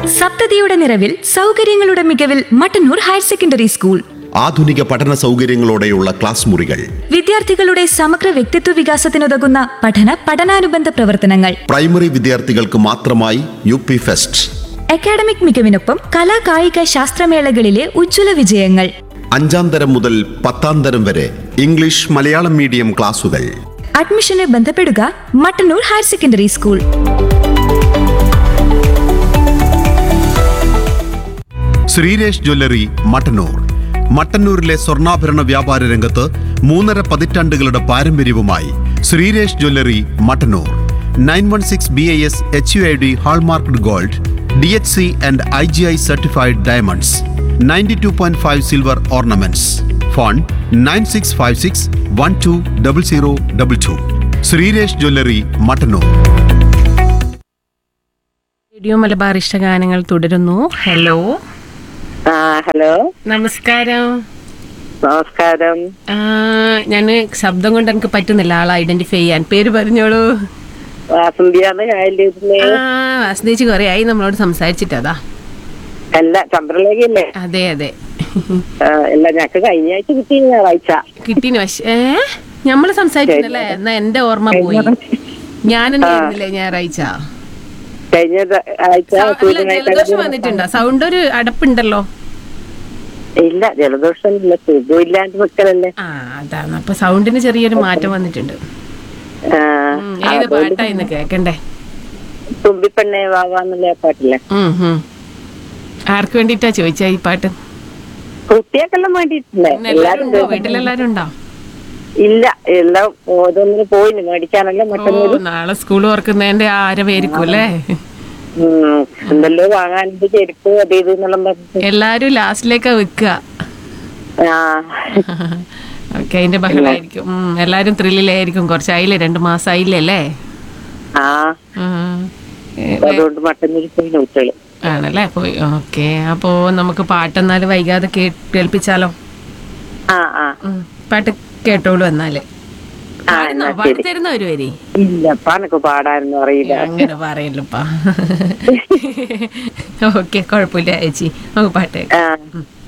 സപ്തതിയുടെ നിറവിൽ സൗകര്യങ്ങളുടെ മികവിൽ മട്ടന്നൂർ ഹയർ സെക്കൻഡറി സ്കൂൾ ആധുനിക പഠന സൗകര്യങ്ങളോടെയുള്ള ക്ലാസ് മുറികൾ വിദ്യാർത്ഥികളുടെ സമഗ്ര വ്യക്തിത്വ വികാസത്തിനുതകുന്ന പഠന പഠനാനുബന്ധ പ്രവർത്തനങ്ങൾ പ്രൈമറി വിദ്യാർത്ഥികൾക്ക് മാത്രമായി യു പി ഫെസ്റ്റ് അക്കാഡമിക് മികവിനൊപ്പം കലാ കായിക ശാസ്ത്രമേളകളിലെ ഉജ്ജ്വല വിജയങ്ങൾ അഞ്ചാം തരം മുതൽ പത്താം തരം വരെ ഇംഗ്ലീഷ് മലയാളം മീഡിയം ക്ലാസുകൾ അഡ്മിഷന് ബന്ധപ്പെടുക Mattannur higher secondary school Sreeresh jewellery Mattannur മട്ടന്നൂരിലെ സ്വർണ്ണാഭരണ വ്യാപാര രംഗത്ത് മൂന്നര പതിറ്റാണ്ടുകളുടെ പാരമ്പര്യവുമായി Sreeresh jewellery Mattannur nine one six B I S H U I D hallmarked gold D H C and I G I certified diamonds ninety two point five silver ornaments phone nine six five six one two double zero double two Sreeresh jewellery Mattannur radio Malabar ഇഷ്ടഗാനങ്ങൾ തുടരുന്നു hello ആ hello നമസ്കാരം നമസ്കാരം ഞാൻ ശബ്ദം കൊണ്ട് എനിക്ക് പറ്റുന്നില്ല ആളെ ഐഡന്റിഫൈ ചെയ്യാൻ പേര് പറഞ്ഞോളൂ വാസന്തിയാണ് കായലിരുന്ന് ആ വാസുദേച്ചി കുറെ ആയി നമ്മളോട് സംസാരിച്ചിട്ടതാ അല്ല ചന്ദ്രലേഖയല്ലേ അതെ അതെ ആ, അല്ല ഞങ്ങക്ക് കഴിഞ്ഞ ആഴ്ച കിട്ടി ഞായറാഴ്ച കിട്ടീന് പക്ഷേ ഏ നമ്മള് സംസാരിച്ചിരുന്നല്ലേ എന്നാ എന്റെ ഓർമ്മ പോയി ഞാൻ ഉണ്ടായിരുന്നില്ലേ ഞായറാഴ്ച കഴിഞ്ഞ ത- ആഴ്ച സൗ- അല്ല, സൂര്യനായിട്ട് ജലദോഷം വന്നിട്ടുണ്ടോ സൗണ്ട് ഒരു അടപ്പുണ്ടല്ലോ ഇല്ല ജലദോഷം ഇല്ല സുഖമില്ലാണ്ട് നിക്കലല്ലേ ആ അതാണ് അപ്പൊ സൗണ്ടിന് ചെറിയൊരു മാറ്റം വന്നിട്ടുണ്ട് ആ, ഉം, ഏത് പാട്ടാ ഇന്ന് കേക്കണ്ടേ തുമ്പിപ്പെണ്ണെ വാവാന്നുള്ള പാട്ടില്ലേ ഉം, ഉം. ആർക്ക് വേണ്ടിട്ടാ ചോദിച്ചാ ഈ പാട്ട് കുട്ടിയൊക്കെല്ലാം വേണ്ടിയിട്ടില്ലേ ഇന്ന് എല്ലാരും എല്ലാരും ഉണ്ടോ വീട്ടിലെല്ലാരും ഉണ്ടോ ഇല്ല എല്ലാം ഓരോന്നിന് പോയിന് മേടിക്കാനല്ല ഓ മറ്റൊന്നും നാളെ സ്കൂൾ തുറക്കുന്നതിന്റെ ആരവായിരിക്കും അല്ലേ ഉം, എന്തല്ലോ വാങ്ങാനുണ്ട് ചെരുപ്പ് അത് ഇത് എന്നെല്ലാം പറഞ്ഞു എല്ലാരും ലാസ്റ്റിലേക്കാ വെക്കുക ആ ഓക്കെ അതിന്റെ ബഹളായിരിക്കും ഉം, എല്ലാരും ത്രില്ലിലായിരിക്കും കുറച്ചായില്ലേ രണ്ടു മാസമായില്ലേ അല്ലേ ആ ഉം. ഏ, അതുകൊണ്ട് മട്ടന്നൂർ പോയി കുട്ടികള് ആണല്ലേ പോയി ഓക്കെ അപ്പോ നമുക്ക് പാട്ടെന്നാല് വൈകാതെ കേ- കേൾപ്പിച്ചാലോ ആ ആ ഉം, പാട്ട് കേട്ടോളൂ എന്നാല് ആ, പാടുന്നോ? എന്നാ പാടി ശരി. തരുന്ന ഒരു വരി ഇല്ലപ്പാ എനക്ക് പാടാനൊന്നും അറിയില്ല അങ്ങനെ പറയല്ലപ്പാ ഓക്കെ കുഴപ്പമില്ല ചേച്ചി നമുക്ക് പാട്ട് കേൾക്കാം. ആ